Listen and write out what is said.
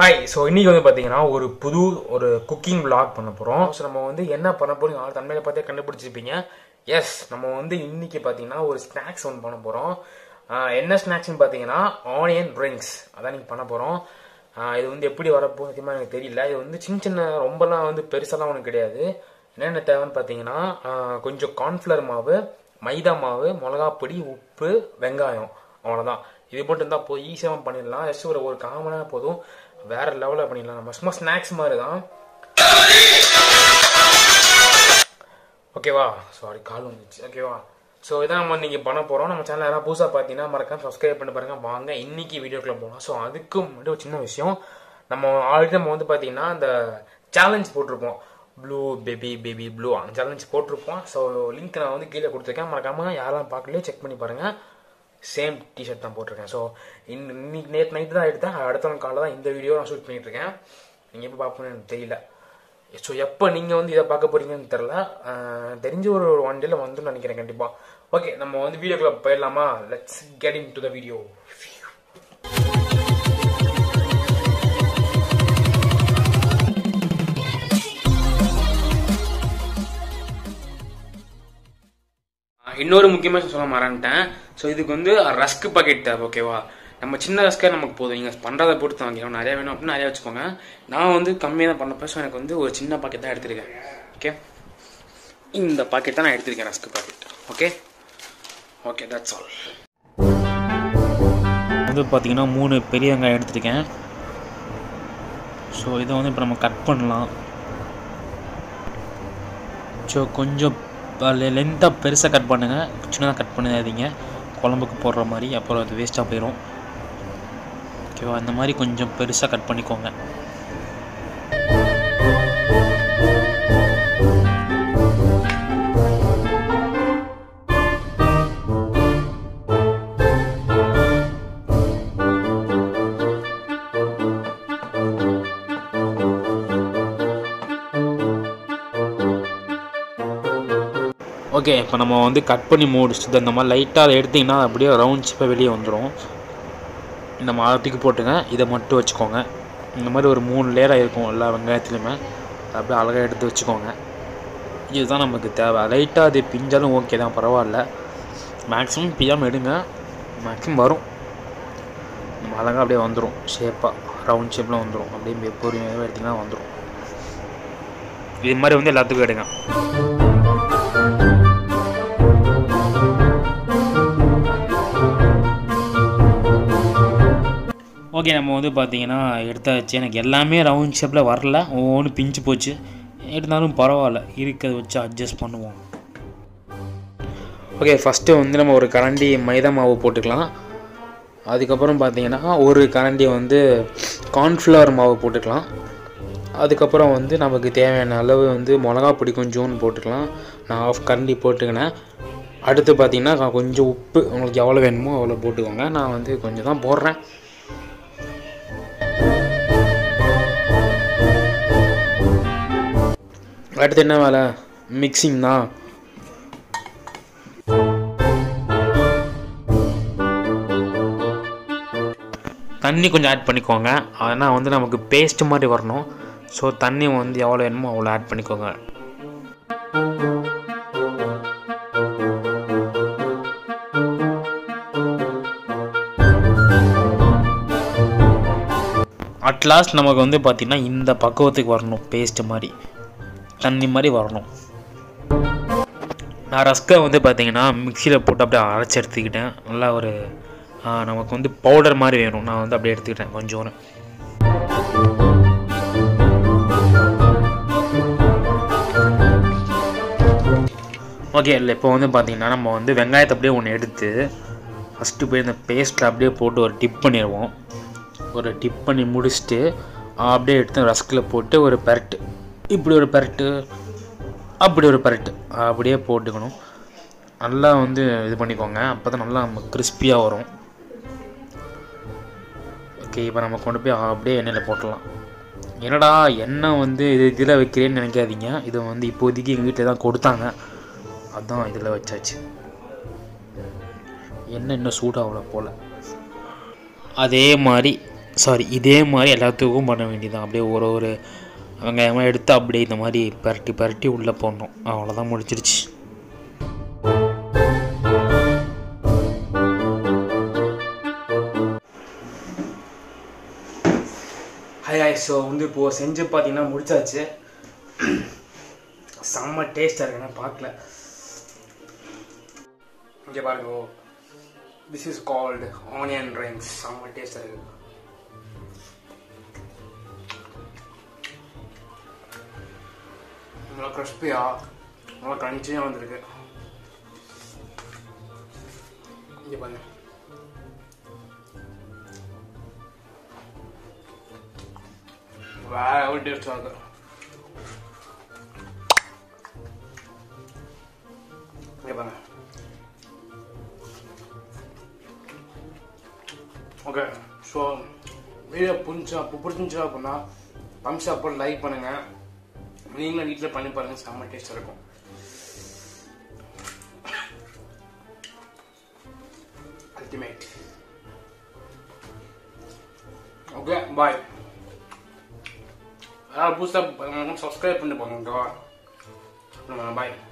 hi so இன்னைக்கு வந்து பார்த்தீங்கன்னா ஒரு புது ஒரு குக்கிங் vlog பண்ண போகிறோம் ஸோ நம்ம வந்து என்ன பண்ண போறோம் ஆள் தன்மையில பார்த்தே கண்டுபிடிச்சிருப்பீங்க எஸ் நம்ம வந்து இன்னைக்கு பார்த்தீங்கன்னா ஒரு ஸ்நாக்ஸ் ஒன்று பண்ண போகிறோம் என்ன ஸ்நாக்ஸ்னு பார்த்தீங்கன்னா ஆனியன் ரிங்ஸ் அதான் நீங்கள் பண்ண போகிறோம் இது வந்து எப்படி வரப்போ சத்தியமாக எனக்கு தெரியல இது வந்து சின்ன சின்ன ரொம்பலாம் வந்து பெருசாலாம் ஒன்றும் கிடையாது என்னென்ன தேவைன்னு பார்த்தீங்கன்னா ஆஹ் கொஞ்சம் கார்ன்ஃப்ளவர் மாவு மைதா மாவு மிளகாப்பொடி உப்பு வெங்காயம் அவ்வளோதான் இது மட்டும் இருந்தால் போய் ஈஸியாக பண்ணிடலாம் ஜஸ்ட் ஒரு ஒரு காமனாக போதும் வேற லெவலில் பண்ணிடலாம் நம்ம சும்மா ஸ்நாக்ஸ் மாதிரி தான் ஓகேவா சாரி கால் வந்துச்சு ஓகேவா ஸோ இதான் நம்ம இன்னைக்கு பண்ண போகிறோம் நம்ம சேனல் யாராவது புதுசாக பார்த்தீங்கன்னா மறக்காம சப்ஸ்கிரைப் பண்ணி பாருங்க வாங்க இன்னைக்கு வீடியோக்குள்ள போகலாம் ஸோ அதுக்கு முன்னாடி ஒரு சின்ன விஷயம் நம்ம ஆல்ரெடி நம்ம வந்து பார்த்தீங்கன்னா அந்த சேலஞ்ச் போட்டிருப்போம் ப்ளூ பேபி பேபி ப்ளூ அந்த சேலஞ்ச் போட்டிருப்போம் ஸோ லிங்க் நான் வந்து கீழே கொடுத்துருக்கேன் மறக்காம யாரெல்லாம் பார்க்கலையோ செக் பண்ணி பாருங்க சேம் டிஷர்ட் தான் போட்டிருக்கேன் ஸோ இன்னைக்கு நேற்று நைட்டு தான் எடுத்தேன் அடுத்த நாள் காலையில் தான் இந்த வீடியோ நான் ஷூட் பண்ணிட்டு இருக்கேன் நீங்கள் எப்போ பார்ப்போன்னு எனக்கு தெரியல ஸோ எப்போ நீங்கள் வந்து இதை பார்க்க போறீங்கன்னு தெரில அஹ், தெரிஞ்ச ஒரு ஒன் டேல வந்துன்னு நினைக்கிறேன் கண்டிப்பாக ஓகே நம்ம வந்து வீடியோக்குள்ள போயிடலாமா let's get into the video இன்னொரு முக்கியமாக சொல்ல மறந்துட்டேன் ஸோ இதுக்கு வந்து ரஸ்க் பாக்கெட் தேவை ஓகேவா நம்ம சின்ன ரஸ்க்கே நமக்கு போதும் நீங்கள் பண்ணுறதை பொறுத்து வாங்கிக்கலாம் நிறைய வேணும் அப்படின்னா நிறைய வச்சுக்கோங்க நான் வந்து கம்மியாக தான் பண்ணப்போ ஸோ எனக்கு வந்து ஒரு சின்ன பாக்கெட் தான் எடுத்திருக்கேன் ஓகே இந்த பாக்கெட் தான் நான் எடுத்திருக்கேன் rusk packet okay okay that's all வந்து பார்த்தீங்கன்னா மூணு பெரிய வெங்காயம் எடுத்திருக்கேன் ஸோ இதை வந்து இப்போ நம்ம கட் பண்ணலாம் ஸோ கொஞ்சம் லென்த்தாக பெருசாக கட் பண்ணுங்கள் சின்னதாக கட் பண்ணாதீங்க குழம்புக்கு போடுற மாதிரி அப்புறம் அது வேஸ்ட்டாக போயிடும் ஓகேவா இந்த மாதிரி கொஞ்சம் பெருசாக கட் பண்ணிக்கோங்க ஓகே இப்போ நம்ம வந்து கட் பண்ணி முடிச்சுட்டு இந்த மாதிரி லைட்டாக அதை எடுத்திங்கன்னா அது அப்படியே ரவுண்ட் ஷேப்பாக வெளியே வந்துடும் இந்த மாதிரி தூக்கி போட்டுங்க இதை மட்டும் வச்சுக்கோங்க இந்த மாதிரி ஒரு மூணு லேயராக இருக்கும் எல்லா வெங்காயத்துலையுமே அதை அப்படியே அழகாக எடுத்து வச்சுக்கோங்க இதுதான் நமக்கு தேவை லைட்டாக அது பிஞ்சாலும் ஓகே தான் பரவாயில்ல மேக்ஸிமம் பியாமல் எடுங்க மேக்ஸிமம் வரும் நம்ம அழகாக அப்படியே வந்துடும் ஷேப்பாக ரவுண்ட் ஷேப்பில் வந்துடும் அப்படியே பொறுமையாக எடுத்திங்கன்னா வந்துடும் இது மாதிரி வந்து எல்லாத்துக்கும் எடுங்க ஓகே நம்ம வந்து பார்த்தீங்கன்னா எடுத்தாச்சு எனக்கு எல்லாமே ரவுண்ட் ஷேப்பில் வரல ஒவ்வொன்று பிஞ்சு போச்சு இருந்தாலும் பரவாயில்ல இருக்கிறத வச்சு அட்ஜஸ்ட் பண்ணுவோம் ஓகே ஃபஸ்ட்டு வந்து நம்ம ஒரு கரண்டி மைதா மாவு போட்டுக்கலாம் அதுக்கப்புறம் பார்த்தீங்கன்னா ஒரு கரண்டி வந்து கார்ன்ஃப்ளவர் மாவு போட்டுக்கலாம் அதுக்கப்புறம் வந்து நமக்கு தேவையான அளவு வந்து மிளகா பொடி கொஞ்சோன்னு போட்டுக்கலாம் நான் ஆஃப் கரண்டி போட்டுக்கினேன் அடுத்து பார்த்தீங்கன்னா கொஞ்சம் உப்பு உங்களுக்கு எவ்வளோ வேணுமோ அவ்வளோ போட்டுக்கோங்க நான் வந்து கொஞ்சம் தான் போடுறேன் அடுத்து என்ன வேலை மிக்சிங் தான் தண்ணி கொஞ்சம் ஆட் பண்ணிக்கோங்க ஆனால் வந்து நமக்கு பேஸ்ட் மாதிரி வரணும் ஸோ தண்ணி வந்து எவ்வளோ வேணுமோ அவ்வளோ ஆட் பண்ணிக்கோங்க அட் லாஸ்ட் நமக்கு வந்து பார்த்திங்கன்னா இந்த பக்குவத்துக்கு வரணும் பேஸ்ட் மாதிரி தண்ணி மாதிரி வரணும் நான் ரஸ்கை வந்து பார்த்தீங்கன்னா மிக்சியில் போட்டு அப்படியே அரைச்சி எடுத்துக்கிட்டேன் நல்லா ஒரு ஆ, நமக்கு வந்து பவுடர் மாதிரி வேணும் நான் வந்து அப்படியே எடுத்துக்கிட்டேன் கொஞ்சோன்னு ஓகே இல்லை இப்போ வந்து பார்த்தீங்கன்னா நம்ம வந்து வெங்காயத்தை அப்படியே ஒன்று எடுத்து ஃபஸ்ட்டு போய் இந்த பேஸ்ட்டில் அப்படியே போட்டு ஒரு டிப் பண்ணிடுவோம் ஒரு டிப் பண்ணி முடிச்சுட்டு அப்படியே எடுத்து ரஸ்கில் போட்டு ஒரு பெரட்டு இப்படி ஒரு பெரட்டு அப்படி ஒரு பரட்டு அப்படியே போட்டுக்கணும் நல்லா வந்து இது பண்ணிக்கோங்க அப்போ தான் நல்லா நம்ம கிறிஸ்பியாக வரும் ஓகே இப்போ நம்ம கொண்டு போய் அப்படியே எண்ணெயில் போட்டுடலாம் என்னடா எண்ணெய் வந்து இது இதில் வைக்கிறேன்னு நினைக்காதீங்க இது வந்து இப்போதைக்கு எங்கள் வீட்டில் தான் கொடுத்தாங்க அதான் இதில் வச்சாச்சு எண்ணெய் இன்னும் சூடாகல போல் அதே மாதிரி சாரி இதே மாதிரி எல்லாத்துக்கும் பண்ண வேண்டியதான் அப்படியே ஒரு ஒரு வெங்காயமாக எடுத்து அப்படியே இந்த மாதிரி பரட்டி பரட்டி உள்ளே போடணும் அவ்வளோதான் முடிச்சிருச்சு ஹாய் ஹாய் ஸோ வந்து இப்போது செஞ்சு பார்த்தீங்கன்னா முடிச்சாச்சு செம்ம டேஸ்ட்டாக இருக்கு நான் பார்க்கல இங்கே பாருங்க this is called onion rings செம்ம டேஸ்ட்டாக இருக்கு நல்லா கிறிஸ்பியாக நல்லா கிரன்ச்சியாக வந்திருக்கு இங்கே பாருங்க வேற ஒரு டேஸ்டாக இருக்கு இங்கே பாருங்க ஓகே ஸோ வீடியோ புரிஞ்சா பிடிச்சிருந்துச்சா அப்படின்னா தம்ஸ் அப் லைக் பண்ணுங்க நீங்களும் வீட்டில் பண்ணி பாருங்க செம்ம டேஸ்டாக இருக்கும் அல்டிமேட் ஓகே பாய் புதுசாக சப்ஸ்கிரைப் பண்ணி போங்க ஓகேவா பாய்